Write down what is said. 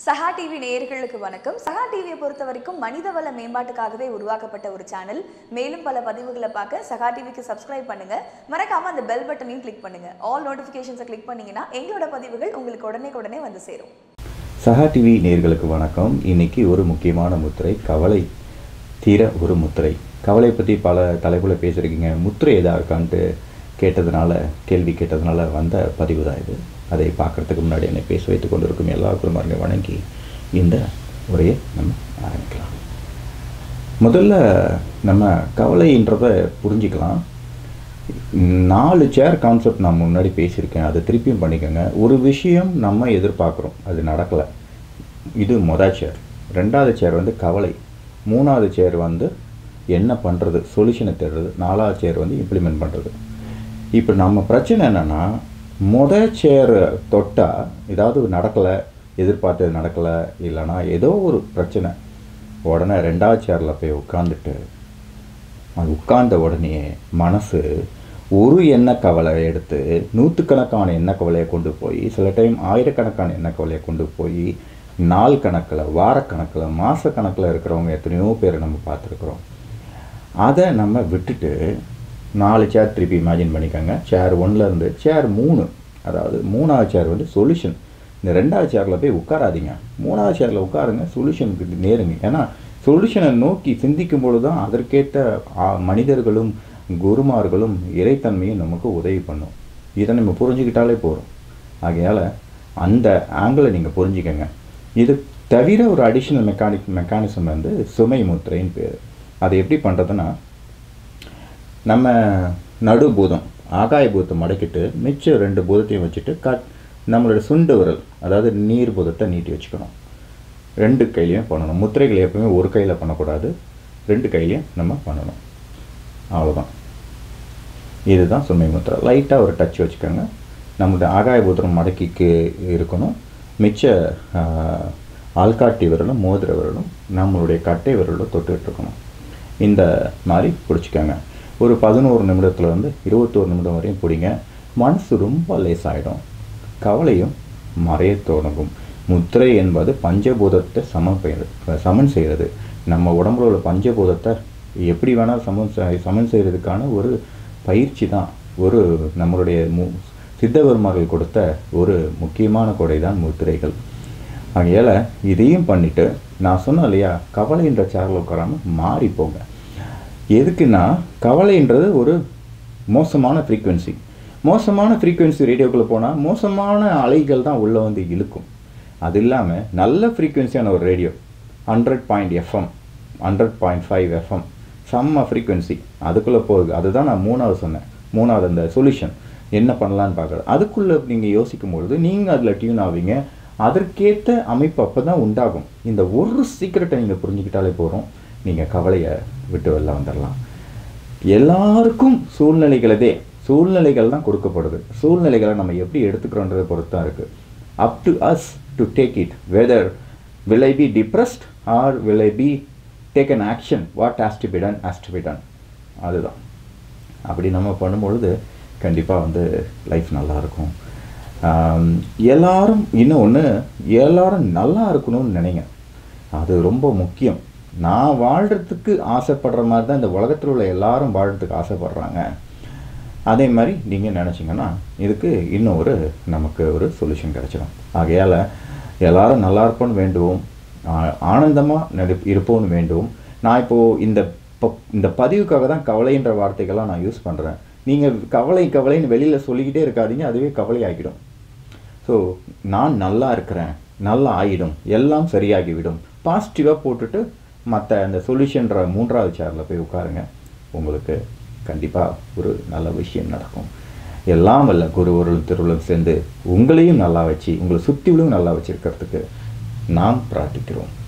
சஹா டிவி நேயர்களுக்கு வணக்கம் சஹா டிவியை பொறுத்த வரைக்கும் மனிதவள மேம்பாட்டுக்காகவே உருவாக்கப்பட்ட ஒரு சேனல் மேலும் பல பதிவுகளை பார்க்க சஹா டிவிக்கு சப்ஸ்கிரைப் பண்ணுங்க மறக்காம அந்த பெல் பட்டனையும் கிளிக் பண்ணுங்க ஆல் நோட்டிஃபிகேஷன்ஸை கிளிக் பண்ணீங்கன்னா எங்களோட பதிவுகள் உங்களுக்கு உடனே உடனே வந்து சேரும் சஹா டிவி நேர்களுக்கு வணக்கம் இன்னைக்கு ஒரு முக்கியமான முத்திரை கவலை தீர ஒரு முத்திரை கவலை பற்றி பல தலைப்புல பேசியிருக்கீங்க முத்திரை எதா இருக்கான்ட்டு கேட்டதுனால கேள்வி கேட்டதுனால வந்த பதிவு தான் இது அதை பார்க்கறதுக்கு முன்னாடி என்னை பேச வைத்துக் கொண்டிருக்கும் எல்லா குடும்பங்களையும் வணங்கி இந்த உரையை நம்ம ஆரம்பிக்கலாம் முதல்ல நம்ம கவலைன்றதை புரிஞ்சுக்கலாம் நாலு சேர் கான்செப்ட் நான் முன்னாடி பேசியிருக்கேன் அதை திருப்பியும் பண்ணிக்கோங்க ஒரு விஷயம் நம்ம எதிர்பார்க்குறோம் அது நடக்கலை இது மொதல் சேர் ரெண்டாவது சேர் வந்து கவலை மூணாவது சேர் வந்து என்ன பண்ணுறது சொல்யூஷனை தேடுறது நாலாவது சேர் வந்து இம்ப்ளிமெண்ட் பண்ணுறது இப்போ நம்ம பிரச்சனை என்னென்னா மொத சேர் தொட்டால் ஏதாவது நடக்கலை எதிர்பார்த்தது நடக்கலை இல்லைன்னா ஏதோ ஒரு பிரச்சனை உடனே ரெண்டாவது சேரில் போய் உட்காந்துட்டு அது உட்கார்ந்த உடனே மனசு ஒரு எண்ணெய் கவலை எடுத்து நூற்றுக்கணக்கான எண்ணெய் கவலையை கொண்டு போய் சில டைம் ஆயிரக்கணக்கான எண்ணெய் கவலையை கொண்டு போய் நாள் கணக்கில் வாரக்கணக்கில் மாத கணக்கில் இருக்கிறவங்க எத்தனையோ பேரை நம்ம பார்த்துருக்குறோம் அதை நம்ம விட்டுட்டு நாலு சேர் திருப்பி இமேஜின் பண்ணிக்கோங்க சேர் ஒன்லேருந்து சேர் மூணு அதாவது மூணாவது சேர் வந்து சொல்யூஷன் இந்த ரெண்டாவது சேரில் போய் உட்காராதீங்க மூணாவது சேரில் உட்காருங்க சொல்யூஷனுக்கு நேருங்க ஏன்னா சொல்யூஷனை நோக்கி சிந்திக்கும் பொழுது தான் அதற்கேற்ற ஆ, மனிதர்களும் குருமார்களும் இறைத்தன்மையும் நமக்கு உதவி பண்ணும் இதை நம்ம புரிஞ்சுக்கிட்டாலே போதும் ஆகையால் அந்த ஆங்கிளை நீங்கள் புரிஞ்சுக்கங்க இது தவிர ஒரு அடிஷ்னல் மெக்கானிக் மெக்கானிசம் வந்து சுமை முத்திரைன்னு பேர் அது எப்படி பண்ணுறதுன்னா நம்ம நடு பூதம் ஆகாய பூதத்தை மடக்கிட்டு மிச்சம் ரெண்டு பூதத்தையும் வச்சுட்டு கட் நம்மளோட சுண்டு விரல் அதாவது நீர் பூதத்தை நீட்டி வச்சுக்கணும் ரெண்டு கையிலையும் பண்ணணும் முத்திரைகள் எப்பவுமே ஒரு கையில் பண்ணக்கூடாது ரெண்டு கையிலையும் நம்ம பண்ணணும் அவ்வளோதான் இதுதான் சுமை முத்திரை லைட்டாக ஒரு டச் வச்சுக்கோங்க நம்மளுடைய ஆகாய பூத்திரம் மடக்கிக்கு இருக்கணும் மிச்ச ஆஹ், ஆள்காட்டி விரலும் மோதிர விரலும் நம்மளுடைய கட்டை விரலும் தொட்டுக்கிட்டு இருக்கணும் இந்த மாதிரி பிடிச்சிக்கோங்க ஒரு பதினோரு நிமிடத்துல இருந்து இருபத்தோரு நிமிடம் வரையும் பிடிங்க மனசு ரொம்ப லேசாயிடும் கவலையும் மறைய தொடங்கும் முத்திரை என்பது பஞ்சபூதத்தை சமன் பெய்ய- சமன் செய்கிறது நம்ம உடம்புல உள்ள பஞ்சபூதத்தை எப்படி வேணால் சமன் செய்- சமன் செய்கிறதுக்கான ஒரு பயிற்சி தான் ஒரு நம்மளுடைய மு சித்தபெருமார்கள் கொடுத்த ஒரு முக்கியமான கொடை தான் முத்திரைகள் ஆகையால் இதையும் பண்ணிட்டு நான் சொன்னேன் இல்லையா கவலைன்ற சேரில் உட்காராம மாறி போங்க எதுக்குன்னா கவலைன்றது ஒரு மோசமான ஃப்ரீக்குவென்சி மோசமான ஃப்ரீக்குவென்சி ரேடியோக்குள்ளே போனால் மோசமான அலைகள் தான் உள்ளே வந்து இழுக்கும் அது இல்லாமல் நல்ல ஃப்ரீக்குவென்சியான ஒரு radio hundred point FM hundred point five FM செம்ம ஃப்ரீக்குவென்சி அதுக்குள்ளே போகுது அதுதான் நான் மூணாவது சொன்னேன் மூணாவது அந்த சொல்யூஷன் என்ன பண்ணலான்னு பார்க்குறது அதுக்குள்ளே நீங்கள் யோசிக்கும் பொழுது நீங்கள் அதில் டியூன் ஆவீங்க அதற்கேற்ற அமைப்பு அப்போ தான் உண்டாகும் இந்த ஒரு சீக்கிரட்டை நீங்கள் புரிஞ்சுக்கிட்டாலே போகிறோம் நீங்கள் கவலையை விட்டு வெளில வந்துடலாம் எல்லாருக்கும் சூழ்நிலைகளதே சூழ்நிலைகள் தான் கொடுக்கப்படுது சூழ்நிலைகளை நம்ம எப்படி எடுத்துக்கிறோன்றதை பொறுத்து தான் இருக்குது up to us to take it whether will I be depressed or will I be take an action what has to be done has to be done அதுதான் அப்படி நம்ம பண்ணும்பொழுது கண்டிப்பாக வந்து லைஃப் நல்லாயிருக்கும் எல்லாரும் இன்னொன்று எல்லாரும் நல்லா இருக்கணும்னு நினைங்க அது ரொம்ப முக்கியம் நான் வாழ்கிறதுக்கு ஆசைப்படுற மாதிரி தான் இந்த உலகத்தில் உள்ள எல்லாரும் வாழ்கிறதுக்கு ஆசைப்படுறாங்க அதே மாதிரி நீங்கள் நினச்சிங்கன்னா இதுக்கு இன்னும் ஒரு நமக்கு ஒரு சொல்யூஷன் கிடைச்சிடும் ஆகையால் எல்லாரும் நல்லா இருப்போம்னு வேண்டுவோம் ஆனந்தமாக நடி இருப்போம்னு வேண்டுவோம் நான் இப்போது இந்த ப- இந்த பதிவுக்காக தான் கவலைன்ற வார்த்தைகள்லாம் நான் யூஸ் பண்ணுறேன் நீங்கள் கவலை கவலைன்னு வெளியில் சொல்லிக்கிட்டே இருக்காதீங்க அதுவே கவலை ஆகிடும் ஸோ நான் நல்லா இருக்கிறேன் நல்லா ஆகிடும் எல்லாம் சரியாகிவிடும் பாசிட்டிவாக போட்டுட்டு மற்ற அந்த சொல்யூஷன்ற மூன்றாவது சேரில் போய் உட்காருங்க உங்களுக்கு கண்டிப்பாக ஒரு நல்ல விஷயம் நடக்கும் எல்லாம் வல்ல குருவருள் திருவள்ளும் சேர்ந்து உங்களையும் நல்லா வச்சு உங்களை சுற்றிலும் நல்லா வச்சிருக்கிறதுக்கு நாம் பிரார்த்திக்கிறோம்